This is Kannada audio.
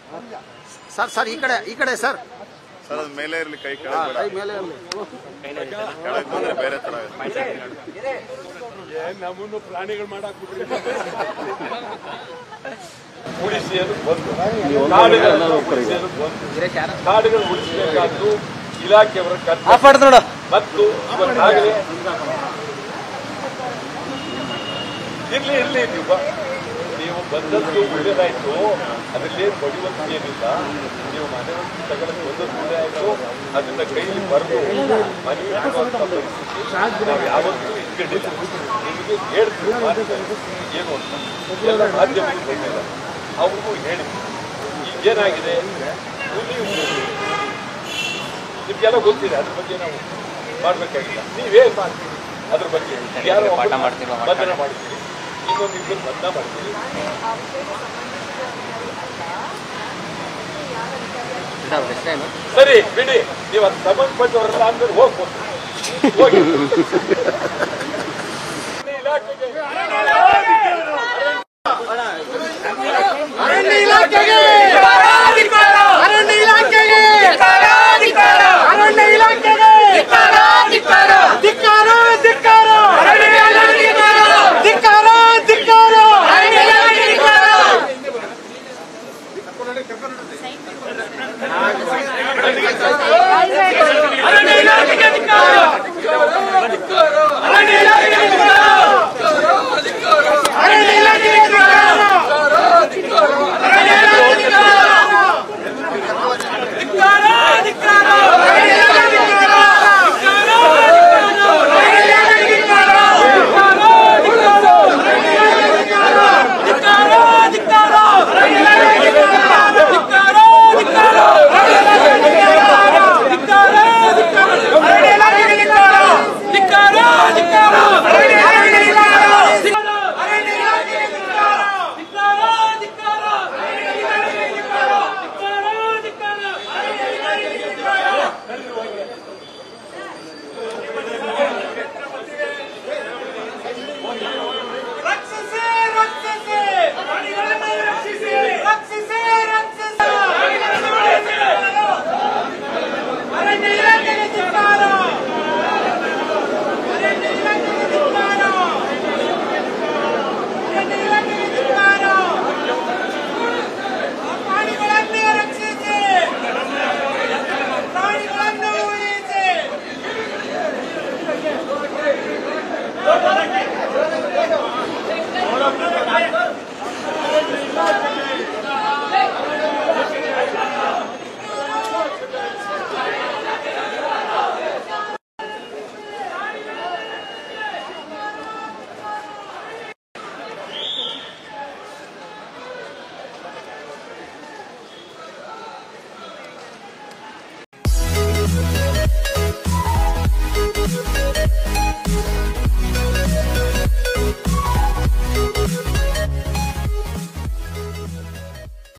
ಸರ್ ಸರ್ ಈ ಕಡೆ ಈ ಕಡೆ ಸರ್ ಸರ್ ಅದು ಮೇಲೆ ಇರಲಿ ಕೈ ಕೆಳಗೆ ಬೇಡ ಕೈ ಮೇಲೆ ಇರ್ಲಿ. ಕೆಳಗೆ ಬಂದ್ರೆ ಬೇರೆ ತರ ಆಗುತ್ತೆ. ನಮ್ಮನ್ನು ಪ್ರಾಣಿಗಳು ಮಾಡಕ್ ಉಳಿಸಿ ಅದು ಒಂದು ಕಾಡುಗಳನ್ನು ಉಳಿಸಿ ಅದು ಒಂದು ಕಾಡುಗಳು ಉಳಿಸಬೇಕಾದ್ದು ಇಲಾಖೆಯವರ ಕರ್ತವ್ಯ ಮತ್ತು ಇವತ್ತಾಗಲೇ ಇರ್ಲಿ ಇರ್ಲಿ ನೀವು ಬ- ನೀವು ಬಂದದ್ದು ಒಳ್ಳೇದಾಯ್ತು ಅದರಲ್ಲಿ ಬಡಿಯುವಂತ ಏನಿಲ್ಲ ನೀವು ಮನೆ ತಗೊಳ್ಳೋದು ಒಂದೊಂದು ಒಳ್ಳೆ ಆಯ್ತು ಅದನ್ನ ಕೈಲಿ ಬರೆದು ಮನವಿ ಮಾಡುವಂತ ಪರಿಸ್ಥಿತಿ ನಾವು ಯಾವತ್ತೂ ಇಟ್ಕೊಂಡಿಲ್ಲ ನಿಮಗೆ ಹೇಳ್ತೀವಿ ಮಾತುಕತೆ ಏನು ಅಂತ ಎಲ್ಲ ಮಾಧ್ಯಮಗಳು ಬಂದಿಲ್ಲ ಅವ್ರಿಗೂ ಹೇಳಿ ಈಗೇನಾಗಿದೆ ನೀವು ನಿಮ್ಗೆಲ್ಲ ಗೊತ್ತಿದೆ ಅದ್ರ ಬಗ್ಗೆ ನಾವು ಮಾಡ್ಬೇಕಾಗಿಲ್ಲ ನೀವೇನ್ ಮಾಡ್ತೀರಿ ಅದ್ರ ಬಗ್ಗೆ ಯಾರೋ ಪಾಠ ಒಬ್ಬರನ್ನ ಮಾಡ್ತೀರೋ ಬಂಧನ ಮಾಡ್ತೀರಿ ಇನ್ನೊಂದು ಇಬ್ಬರು ಬಂಧನ ಮಾಡ್ತೀರಿ ಅವ್ರ ಹೆಸರೇನು ಸರಿ ಬಿಡಿ ನೀವು ಅದು ಸಂಬಂಧಪಟ್ಟವರೆಲ್ಲ ಅಂದ್ರೆ ಹೋಗ್ಬೋದು ಹೋಗಿ